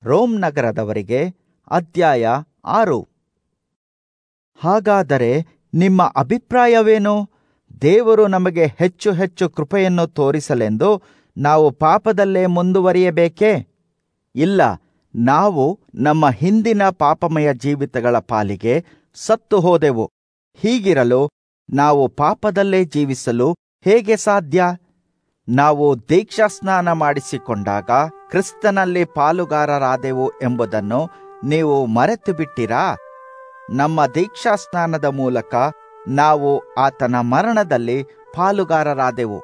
Rome ನಗರದವರಿಗೆ ಅಧ್ಯಾಯ ಆರು ಹಾಗಾದರೆ ನಿಮ್ಮ ಅಭಿಪ್ರಾಯವೇನು ದೇವರು ನಮಗೆ ಹೆಚ್ಚು ಹೆಚ್ಚು ಕೃಪೆಯನ್ನು ತೋರಿಸಲೆಂದು ನಾವು ಪಾಪದಲ್ಲೇ ಮುಂದುವರಿಯಬೇಕೇ ಇಲ್ಲ ನಾವು ನಮ್ಮ ಹಿಂದಿನ ಪಾಪಮಯ ಜೀವಿತಗಳ ಪಾಲಿಗೆ ಸತ್ತು ಹೋದೆವು ಹೀಗಿರಲು ನಾವು ಪಾಪದಲ್ಲೇ ಜೀವಿಸಲು ಹೇಗೆ ಸಾಧ್ಯ ನಾವು ದೀಕ್ಷಾಸ್ನಾನ ಮಾಡಿಸಿಕೊಂಡಾಗ ಕ್ರಿಸ್ತನಲ್ಲಿ ಪಾಲುಗಾರರಾದೆವು ಎಂಬುದನ್ನು ನೀವು ಮರೆತು ಬಿಟ್ಟಿರಾ ನಮ್ಮ ದೀಕ್ಷಾಸ್ನಾನದ ಮೂಲಕ ನಾವು ಆತನ ಮರಣದಲ್ಲಿ ಪಾಲುಗಾರರಾದೆವು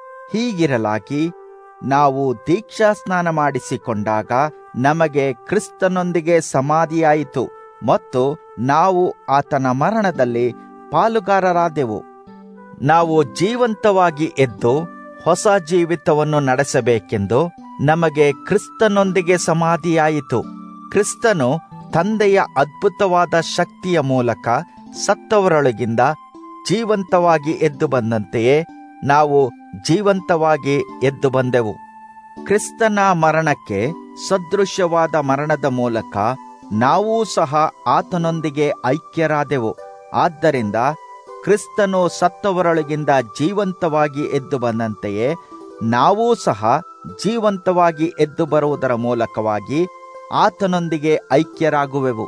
ಹೀಗಿರಲಾಗಿ ನಾವು ದೀಕ್ಷಾಸ್ನಾನ ಮಾಡಿಸಿಕೊಂಡಾಗ ನಮಗೆ ಕ್ರಿಸ್ತನೊಂದಿಗೆ ಸಮಾಧಿಯಾಯಿತು ಮತ್ತು ನಾವು ಆತನ ಮರಣದಲ್ಲಿ ಪಾಲುಗಾರರಾದೆವು ನಾವು ಜೀವಂತವಾಗಿ ಎದ್ದು ಹೊಸ ಜೀವಿತವನ್ನು ನಡೆಸಬೇಕೆಂದು ನಮಗೆ ಕ್ರಿಸ್ತನೊಂದಿಗೆ ಸಮಾಧಿಯಾಯಿತು ಕ್ರಿಸ್ತನು ತಂದೆಯ ಅದ್ಭುತವಾದ ಶಕ್ತಿಯ ಮೂಲಕ ಸತ್ತವರೊಳಗಿಂದ ಜೀವಂತವಾಗಿ ಎದ್ದು ಬಂದಂತೆಯೇ ನಾವು ಜೀವಂತವಾಗಿ ಎದ್ದು ಬಂದೆವು ಕ್ರಿಸ್ತನ ಮರಣಕ್ಕೆ ಸದೃಶ್ಯವಾದ ಮರಣದ ಮೂಲಕ ನಾವೂ ಸಹ ಆತನೊಂದಿಗೆ ಐಕ್ಯರಾದೆವು ಆದ್ದರಿಂದ ಕ್ರಿಸ್ತನು ಸತ್ತವರೊಳಗಿಂದ ಜೀವಂತವಾಗಿ ಎದ್ದು ಬಂದಂತೆಯೇ ನಾವೂ ಸಹ ಜೀವಂತವಾಗಿ ಎದ್ದು ಬರುವುದರ ಮೂಲಕವಾಗಿ ಆತನೊಂದಿಗೆ ಐಕ್ಯರಾಗುವೆವು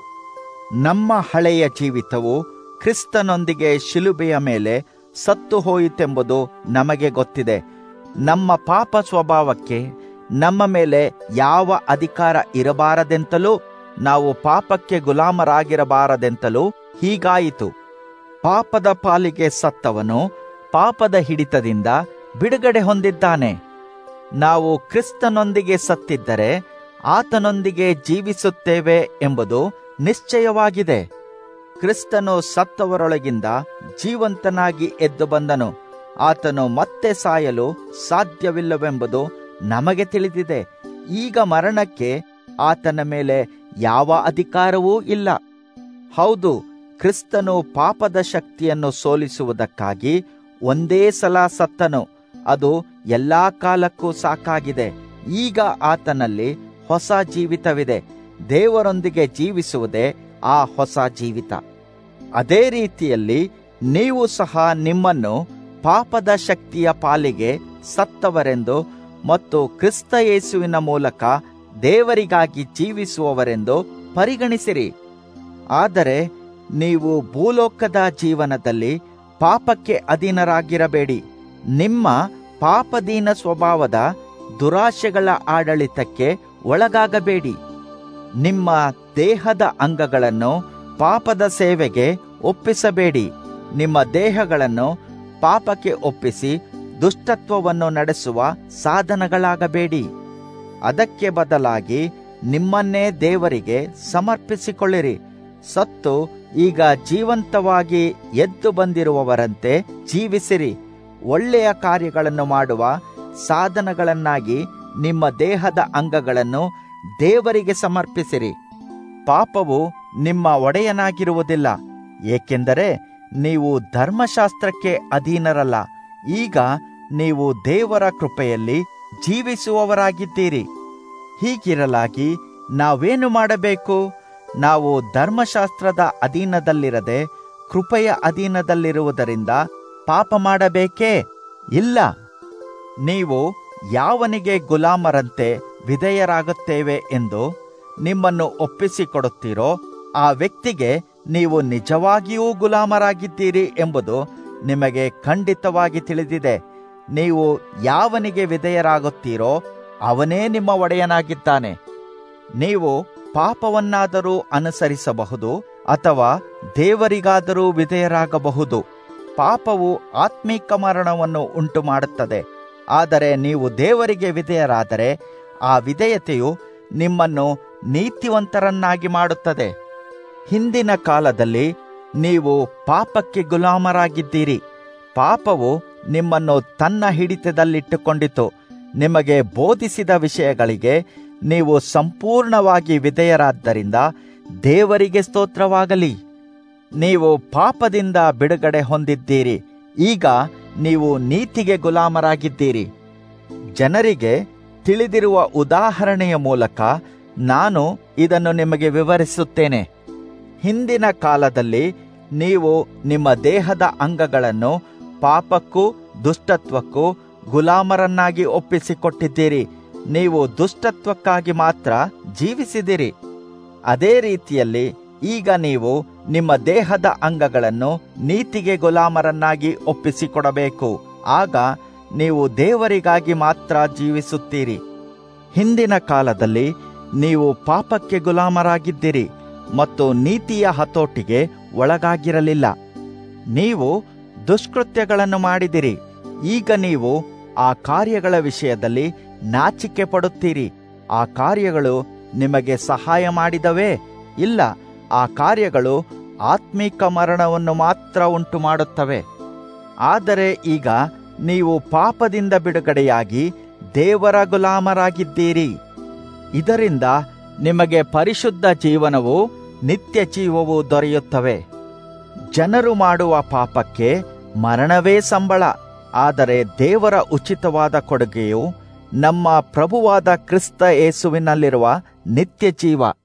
ನಮ್ಮ ಹಳೆಯ ಜೀವಿತವು ಕ್ರಿಸ್ತನೊಂದಿಗೆ ಶಿಲುಬೆಯ ಮೇಲೆ ಸತ್ತು ಹೋಯಿತೆಂಬುದು ನಮಗೆ ಗೊತ್ತಿದೆ ನಮ್ಮ ಪಾಪ ಸ್ವಭಾವಕ್ಕೆ ನಮ್ಮ ಮೇಲೆ ಯಾವ ಅಧಿಕಾರ ಇರಬಾರದೆಂತಲೂ ನಾವು ಪಾಪಕ್ಕೆ ಗುಲಾಮರಾಗಿರಬಾರದೆಂತಲೂ ಹೀಗಾಯಿತು ಪಾಪದ ಪಾಲಿಗೆ ಸತ್ತವನು ಪಾಪದ ಹಿಡಿತದಿಂದ ಬಿಡುಗಡೆ ಹೊಂದಿದ್ದಾನೆ ನಾವು ಕ್ರಿಸ್ತನೊಂದಿಗೆ ಸತ್ತಿದ್ದರೆ ಆತನೊಂದಿಗೆ ಜೀವಿಸುತ್ತೇವೆ ಎಂಬುದು ನಿಶ್ಚಯವಾಗಿದೆ ಕ್ರಿಸ್ತನು ಸತ್ತವರೊಳಗಿಂದ ಜೀವಂತನಾಗಿ ಎದ್ದು ಬಂದನು ಆತನು ಮತ್ತೆ ಸಾಯಲು ಸಾಧ್ಯವಿಲ್ಲವೆಂಬುದು ನಮಗೆ ತಿಳಿದಿದೆ ಈಗ ಮರಣಕ್ಕೆ ಆತನ ಮೇಲೆ ಯಾವ ಅಧಿಕಾರವೂ ಇಲ್ಲ ಹೌದು ಕ್ರಿಸ್ತನು ಪಾಪದ ಶಕ್ತಿಯನ್ನು ಸೋಲಿಸುವುದಕ್ಕಾಗಿ ಒಂದೇ ಸಲ ಸತ್ತನು ಅದು ಎಲ್ಲಾ ಕಾಲಕ್ಕೂ ಸಾಕಾಗಿದೆ ಈಗ ಆತನಲ್ಲಿ ಹೊಸ ಜೀವಿತವಿದೆ ದೇವರೊಂದಿಗೆ ಜೀವಿಸುವುದೇ ಆ ಹೊಸ ಜೀವಿತ ಅದೇ ರೀತಿಯಲ್ಲಿ ನೀವು ಸಹ ನಿಮ್ಮನ್ನು ಪಾಪದ ಶಕ್ತಿಯ ಪಾಲಿಗೆ ಸತ್ತವರೆಂದು ಮತ್ತು ಕ್ರಿಸ್ತ ಯೇಸುವಿನ ಮೂಲಕ ದೇವರಿಗಾಗಿ ಜೀವಿಸುವವರೆಂದು ಪರಿಗಣಿಸಿರಿ ಆದರೆ ನೀವು ಭೂಲೋಕದ ಜೀವನದಲ್ಲಿ ಪಾಪಕ್ಕೆ ಅಧೀನರಾಗಿರಬೇಡಿ ನಿಮ್ಮ ಪಾಪದೀನ ಸ್ವಭಾವದ ದುರಾಶೆಗಳ ಆಡಳಿತಕ್ಕೆ ಒಳಗಾಗಬೇಡಿ ನಿಮ್ಮ ದೇಹದ ಅಂಗಗಳನ್ನು ಪಾಪದ ಸೇವೆಗೆ ಒಪ್ಪಿಸಬೇಡಿ ನಿಮ್ಮ ದೇಹಗಳನ್ನು ಪಾಪಕ್ಕೆ ಒಪ್ಪಿಸಿ ದುಷ್ಟತ್ವವನ್ನು ನಡೆಸುವ ಸಾಧನಗಳಾಗಬೇಡಿ ಅದಕ್ಕೆ ಬದಲಾಗಿ ನಿಮ್ಮನ್ನೇ ದೇವರಿಗೆ ಸಮರ್ಪಿಸಿಕೊಳ್ಳಿರಿ ಸತ್ತು ಈಗ ಜೀವಂತವಾಗಿ ಎದ್ದು ಬಂದಿರುವವರಂತೆ ಜೀವಿಸಿರಿ ಒಳ್ಳೆಯ ಕಾರ್ಯಗಳನ್ನು ಮಾಡುವ ಸಾಧನಗಳನ್ನಾಗಿ ನಿಮ್ಮ ದೇಹದ ಅಂಗಗಳನ್ನು ದೇವರಿಗೆ ಸಮರ್ಪಿಸಿರಿ ಪಾಪವು ನಿಮ್ಮ ಒಡೆಯನಾಗಿರುವುದಿಲ್ಲ ಏಕೆಂದರೆ ನೀವು ಧರ್ಮಶಾಸ್ತ್ರಕ್ಕೆ ಅಧೀನರಲ್ಲ ಈಗ ನೀವು ದೇವರ ಕೃಪೆಯಲ್ಲಿ ಜೀವಿಸುವವರಾಗಿದ್ದೀರಿ ಹೀಗಿರಲಾಗಿ ನಾವೇನು ಮಾಡಬೇಕು ನಾವು ಧರ್ಮಶಾಸ್ತ್ರದ ಅಧೀನದಲ್ಲಿರದೆ ಕೃಪೆಯ ಅಧೀನದಲ್ಲಿರುವುದರಿಂದ ಪಾಪ ಮಾಡಬೇಕೇ ಇಲ್ಲ ನೀವು ಯಾವನಿಗೆ ಗುಲಾಮರಂತೆ ವಿಧೇಯರಾಗುತ್ತೇವೆ ಎಂದು ನಿಮ್ಮನ್ನು ಒಪ್ಪಿಸಿಕೊಡುತ್ತೀರೋ ಆ ವ್ಯಕ್ತಿಗೆ ನೀವು ನಿಜವಾಗಿಯೂ ಗುಲಾಮರಾಗಿದ್ದೀರಿ ಎಂಬುದು ನಿಮಗೆ ಖಂಡಿತವಾಗಿ ತಿಳಿದಿದೆ ನೀವು ಯಾವನಿಗೆ ವಿಧೇಯರಾಗುತ್ತೀರೋ ಅವನೇ ನಿಮ್ಮ ಒಡೆಯನಾಗಿದ್ದಾನೆ ನೀವು ಪಾಪವನ್ನಾದರೂ ಅನುಸರಿಸಬಹುದು ಅಥವಾ ದೇವರಿಗಾದರೂ ವಿಧೇಯರಾಗಬಹುದು ಪಾಪವು ಆತ್ಮೀಕ ಮರಣವನ್ನು ಉಂಟು ಮಾಡುತ್ತದೆ ಆದರೆ ನೀವು ದೇವರಿಗೆ ವಿಧೇಯರಾದರೆ ಆ ವಿಧೇಯತೆಯು ನಿಮ್ಮನ್ನು ನೀತಿವಂತರನ್ನಾಗಿ ಮಾಡುತ್ತದೆ ಹಿಂದಿನ ಕಾಲದಲ್ಲಿ ನೀವು ಪಾಪಕ್ಕೆ ಗುಲಾಮರಾಗಿದ್ದೀರಿ ಪಾಪವು ನಿಮ್ಮನ್ನು ತನ್ನ ಹಿಡಿತದಲ್ಲಿಟ್ಟುಕೊಂಡಿತು ನಿಮಗೆ ಬೋಧಿಸಿದ ವಿಷಯಗಳಿಗೆ ನೀವು ಸಂಪೂರ್ಣವಾಗಿ ವಿಧೇಯರಾದ್ದರಿಂದ ದೇವರಿಗೆ ಸ್ತೋತ್ರವಾಗಲಿ ನೀವು ಪಾಪದಿಂದ ಬಿಡುಗಡೆ ಹೊಂದಿದ್ದೀರಿ ಈಗ ನೀವು ನೀತಿಗೆ ಗುಲಾಮರಾಗಿದ್ದೀರಿ ಜನರಿಗೆ ತಿಳಿದಿರುವ ಉದಾಹರಣೆಯ ಮೂಲಕ ನಾನು ಇದನ್ನು ನಿಮಗೆ ವಿವರಿಸುತ್ತೇನೆ ಹಿಂದಿನ ಕಾಲದಲ್ಲಿ ನೀವು ನಿಮ್ಮ ದೇಹದ ಅಂಗಗಳನ್ನು ಪಾಪಕ್ಕೂ ದುಷ್ಟತ್ವಕ್ಕೂ ಗುಲಾಮರನ್ನಾಗಿ ಒಪ್ಪಿಸಿಕೊಟ್ಟಿದ್ದೀರಿ ನೀವು ದುಷ್ಟತ್ವಕ್ಕಾಗಿ ಮಾತ್ರ ಜೀವಿಸಿದಿರಿ ಅದೇ ರೀತಿಯಲ್ಲಿ ಈಗ ನೀವು ನಿಮ್ಮ ದೇಹದ ಅಂಗಗಳನ್ನು ನೀತಿಗೆ ಗುಲಾಮರನ್ನಾಗಿ ಒಪ್ಪಿಸಿಕೊಡಬೇಕು ಆಗ ನೀವು ದೇವರಿಗಾಗಿ ಮಾತ್ರ ಜೀವಿಸುತ್ತೀರಿ ಹಿಂದಿನ ಕಾಲದಲ್ಲಿ ನೀವು ಪಾಪಕ್ಕೆ ಗುಲಾಮರಾಗಿದ್ದಿರಿ ಮತ್ತು ನೀತಿಯ ಹತೋಟಿಗೆ ಒಳಗಾಗಿರಲಿಲ್ಲ ನೀವು ದುಷ್ಕೃತ್ಯಗಳನ್ನು ಮಾಡಿದಿರಿ ಈಗ ನೀವು ಆ ಕಾರ್ಯಗಳ ವಿಷಯದಲ್ಲಿ ನಾಚಿಕೆ ಪಡುತ್ತೀರಿ ಆ ಕಾರ್ಯಗಳು ನಿಮಗೆ ಸಹಾಯ ಮಾಡಿದವೇ ಇಲ್ಲ ಆ ಕಾರ್ಯಗಳು ಆತ್ಮೀಕ ಮರಣವನ್ನು ಮಾತ್ರ ಉಂಟು ಮಾಡುತ್ತವೆ ಆದರೆ ಈಗ ನೀವು ಪಾಪದಿಂದ ಬಿಡುಗಡೆಯಾಗಿ ದೇವರ ಗುಲಾಮರಾಗಿದ್ದೀರಿ ಇದರಿಂದ ನಿಮಗೆ ಪರಿಶುದ್ಧ ಜೀವನವು ನಿತ್ಯ ಜೀವವು ದೊರೆಯುತ್ತವೆ ಜನರು ಮಾಡುವ ಪಾಪಕ್ಕೆ ಮರಣವೇ ಸಂಬಳ ಆದರೆ ದೇವರ ಉಚಿತವಾದ ಕೊಡುಗೆಯು ನಮ್ಮ ಪ್ರಭುವಾದ ಕ್ರಿಸ್ತ ಯೇಸುವಿನಲ್ಲಿರುವ ನಿತ್ಯ ಜೀವ